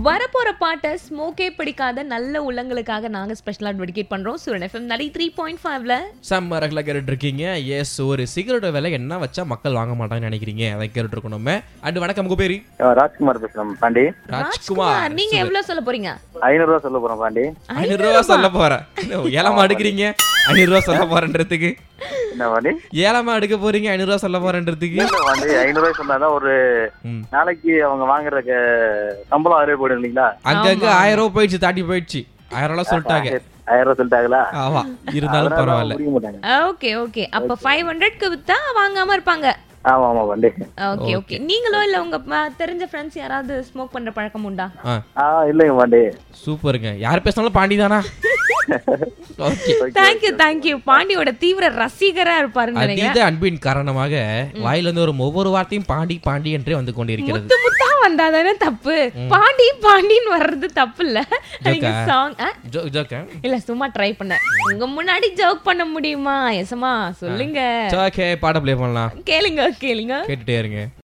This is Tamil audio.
வரப்போற பாட்டை ஸ்மோக்கே பிடிக்காத நல்ல உள்ளங்களுக்காக நாங்க ஸ்பெஷலா டெடிகேட் பண்றோம் சுரன் எஃப்எம் நடி த்ரீ பாயிண்ட் ஃபைவ்ல செம்ம ரகல கேட்டுட்டு இருக்கீங்க எஸ் ஒரு சிகரெட் விலை என்ன வச்சா மக்கள் வாங்க மாட்டாங்கன்னு நினைக்கிறீங்க அதை கேட்டுட்டு இருக்கோம் நம்ம அண்ட் வணக்கம் உங்க பேரு அஹ் ராஜ்குமார் பேசுறேன் பாண்டி ராஜ்குமார் நீங்க எவ்வளவு சொல்ல போறீங்க ஐநூறு ரூபா சொல்ல போறேன் பாண்டி ஐநூறு ரூபா சொல்ல போறேன் ஏலமா எடுக்கிறீங்க ஐநூறு ரூபா சொல்ல போறேன்றதுக்கு என்ன பாண்டி ஏலமா எடுக்க போறீங்க ஐநூறு ரூபா சொல்ல போறேன்றதுக்கு இல்ல பாண்டி ஐநூறு ரூபாய் சொன்னாதான் ஒரு ம். நாளைக்கு அவங்க வாங்குற க- சம்பளம் அறுவை போயிடும் இல்லைங்களா அங்கங்க ஆயிரம் ரூபாய் போயிடுச்சு தாண்டி போயிடுச்சு ஆயிரம் ரூபாய் சொல்லிட்டாங்க ஆயிரம் ரூபாய் சொல்லிட்டாங்களா ஆமா இருந்தாலும் அதனால பரவாயில்ல முடிக்க மாட்டாங்க ஓகே ஓகே அப்ப ஃபைவ் ஹண்ட்ரட்க்கு வித்தா வாங்காம இருப்பாங்க ஆமா ஆமா பாண்டி ஓகே ஓகே நீங்களும் இல்ல உங்க ம- தெரிஞ்ச ஃப்ரெண்ட்ஸ் யாராவது ஸ்மோக் பண்ற பழக்கம் உண்டா ஆ ஆ இல்லைங்க பாண்டி சூப்பருங்க யார் பேசினாலும் பாண்டி தானா ஓகே தேங்க்யூ தேங்க்யூ பாண்டியோட தீவிர ரசிகரா இருப்பாருன்னு நினைக்கிறேன் அதீத அன்பின் காரணமாக வாயிலிருந்து வரும் ஒவ்வொரு வார்த்தையும் பாண்டி பாண்டி என்றே வந்து கொண்டிருக்கிறது முத்து முத்தா வந்தாதானே தப்பு பாண்டி பாண்டின்னு வர்றது தப்பு இல்ல நீங்க ஜோக்கா? சாங் ஜோ ஜோக்கா இல்ல சும்மா ட்ரை பண்ணேன் உங்க முன்னாடி ஜோக் பண்ண முடியுமா எசமா சொல்லுங்க ஓகே பாட ப்ளே பண்ணலாம் கேளுங்க கேளுங்க கேட்டுட்டே இருங்க